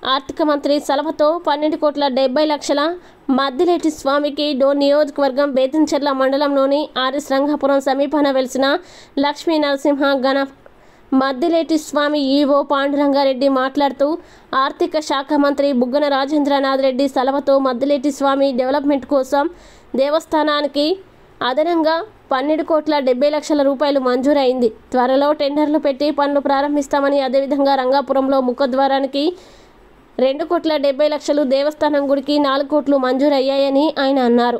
ఆర్థిక మంత్రి సలహతో పన్నెండు కోట్ల డెబ్బై లక్షల మద్దిలేటి స్వామికి డోన్ నియోజకవర్గం బేతంచెర్ల మండలంలోని ఆర్ఎస్ రంగాపురం సమీపాన వెలిసిన లక్ష్మీ నరసింహ గణ మద్దిలేటి స్వామి ఈవో పాండురంగారెడ్డి మాట్లాడుతూ ఆర్థిక శాఖ మంత్రి బుగ్గన రాజేంద్రనాథ్ రెడ్డి సలహతో మద్దిలేటి స్వామి డెవలప్మెంట్ కోసం దేవస్థానానికి అదనంగా పన్నెండు కోట్ల డెబ్బై లక్షల రూపాయలు మంజూరైంది త్వరలో టెండర్లు పెట్టి పనులు ప్రారంభిస్తామని అదేవిధంగా రంగాపురంలో ముఖద్వారానికి రెండు కోట్ల డెబ్బై లక్షలు దేవస్థానం గుడికి నాలుగు కోట్లు మంజూరయ్యాయని ఆయన అన్నారు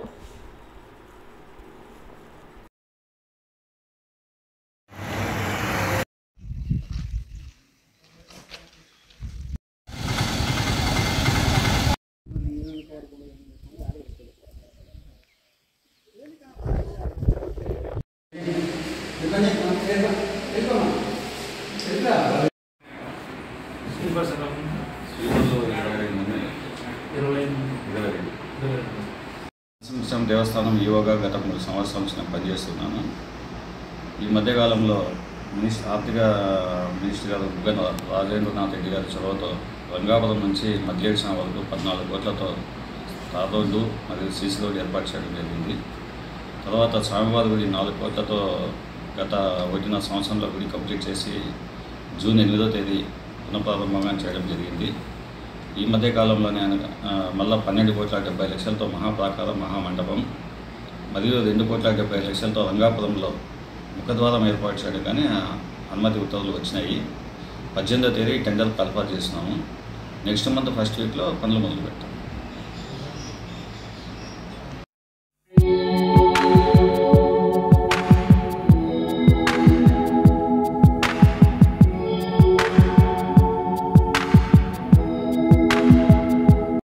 సింహం దేవస్థానం ఈవోగా గత మూడు సంవత్సరాల నుంచి నేను పనిచేస్తున్నాను ఈ మధ్యకాలంలో మినిస్టర్ ఆర్థిక మినిస్టర్ గారు బుగ్గన రాజేంద్రనాథ్ రెడ్డి గారి చొరవతో రంగాపురం నుంచి మధ్యక్షణ వరకు పద్నాలుగు కోట్లతో తార్ రోడ్డు మరియు సీసీ రోడ్డు ఏర్పాటు చేయడం జరిగింది తర్వాత స్వామివారి గుడి నాలుగు కోట్లతో గత ఒకటిన్నర సంవత్సరంలో గుడి కంప్లీట్ చేసి జూన్ ఎనిమిదో తేదీ పునఃప్రారంభంగా చేయడం జరిగింది ఈ మధ్య కాలంలోనే అనగా ఆ, మళ్ళా పన్నెండు కోట్ల డెబ్బై లక్షలతో మహాప్రాకారం మహామండపం మరియు రెండు కోట్ల డెబ్బై లక్షలతో రంగాపురంలో ముఖద్వారం ఏర్పాటు చేయడం కానీ ఆ, అనుమతి ఉత్తర్వులు వచ్చినాయి పద్దెనిమిదో తేదీ టెండర్ కల్పా చేస్తున్నాము నెక్స్ట్ మంత్ ఫస్ట్ వీక్లో పనులు మొదలు పెట్టాం